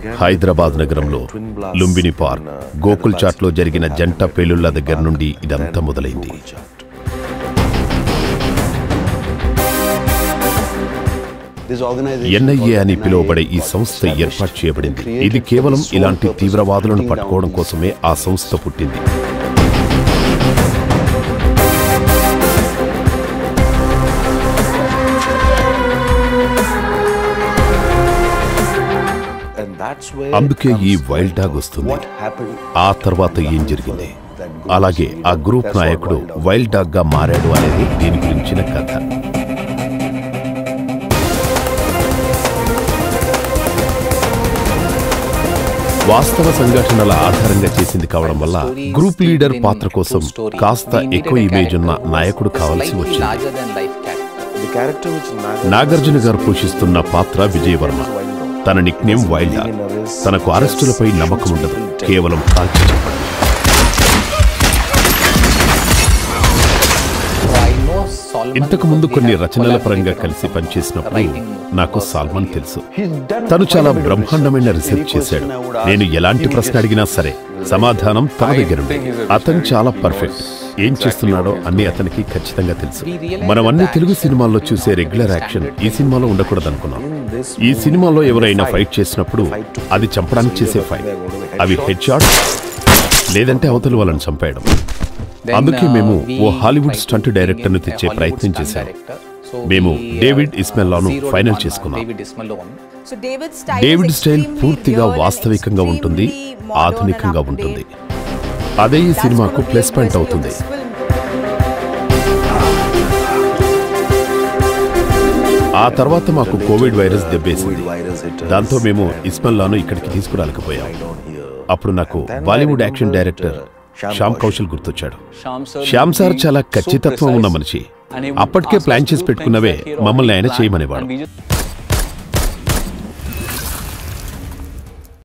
హైదరాబాద్ నగరంలో లుంబిని పార్క్ గోకుల్ చాట్లో జరిగిన జంట పేలుళ్ల దగ్గర నుండి ఇదంతా మొదలైంది ఎన్ఐఏ అని పిలువబడే ఈ సంస్థ ఏర్పాటు చేయబడింది ఇది కేవలం ఇలాంటి తీవ్రవాదులను పట్టుకోవడం కోసమే ఆ సంస్థ పుట్టింది అందుకే ఈ వైల్డ్ డాగ్ వస్తుంది ఆ తర్వాత ఏం జరిగింది అలాగే ఆ గ్రూప్ నాయకుడు వైల్డ్ డాగ్ గా మారాడు అనేది దీని గురించిన కథ వాస్తవ సంఘటనల ఆధారంగా చేసింది కావడం వల్ల గ్రూప్ లీడర్ పాత్ర కోసం కాస్త ఎక్కువ ఇమేజ్ ఉన్న నాయకుడు కావాల్సి వచ్చింది నాగార్జున గారు పోషిస్తున్న పాత్ర విజయవర్మ తన నిక్నేమ్ వైల్డ్ డాగ్ తనకు అరెస్టులపై నమ్మకం ఉండదు కేవలం కాల్చి చెప్పడం ఇంతకు ముందు కొన్ని రచనల పరంగా కలిసి పనిచేసినప్పుడు నాకు సాల్మన్ తెలుసు తను చాలా బ్రహ్మాండమైన రీసెర్చ్ చేశాడు నేను ఎలాంటి ప్రశ్న అడిగినా సరే సమాధానం తన దగ్గర ఉండేది. అతను చాలా పర్ఫెక్ట్ ఏం చేస్తున్నాడో అన్ని అతనికి ఖచ్చితంగా తెలుసు మనం అన్ని తెలుగు సినిమాల్లో చూసే రెగ్యులర్ యాక్షన్ ఈ సినిమాలో ఉండకూడదు అనుకున్నాం ఈ సినిమాలో ఎవరైనా ఫైట్ చేసినప్పుడు అది చంపడానికి చేసే ఫైట్ అవి హెడ్ షాట్ లేదంటే అవతల వాళ్ళని చంపేయడం అందుకే మేము ఓ హాలీవుడ్ స్టంట్ డైరెక్టర్ ను తెచ్చే ప్రయత్నం చేశాం మేము డేవిడ్ ఇస్మెల్లాను ఫైనల్ చేసుకున్నాం డేవిడ్ స్టైల్ పూర్తిగా వాస్తవికంగా ఉంటుంది ఆధునికంగా ఉంటుంది అదే ఈ సినిమాకు ప్లస్ పాయింట్ అవుతుంది ఆ తర్వాత మాకు కోవిడ్ వైరస్ దెబ్బేసింది దాంతో మేము ఇస్మల్లాను ఇక్కడికి తీసుకురాలేకపోయాం అప్పుడు నాకు బాలీవుడ్ యాక్షన్ డైరెక్టర్ శ్యామ్ కౌశల్ గుర్తొచ్చాడు శ్యామ్ సార్ చాలా ఖచ్చితత్వం ఉన్న మనిషి అప్పటికే ప్లాన్ చేసి పెట్టుకున్నవే మమ్మల్ని ఆయన చేయమనేవాడు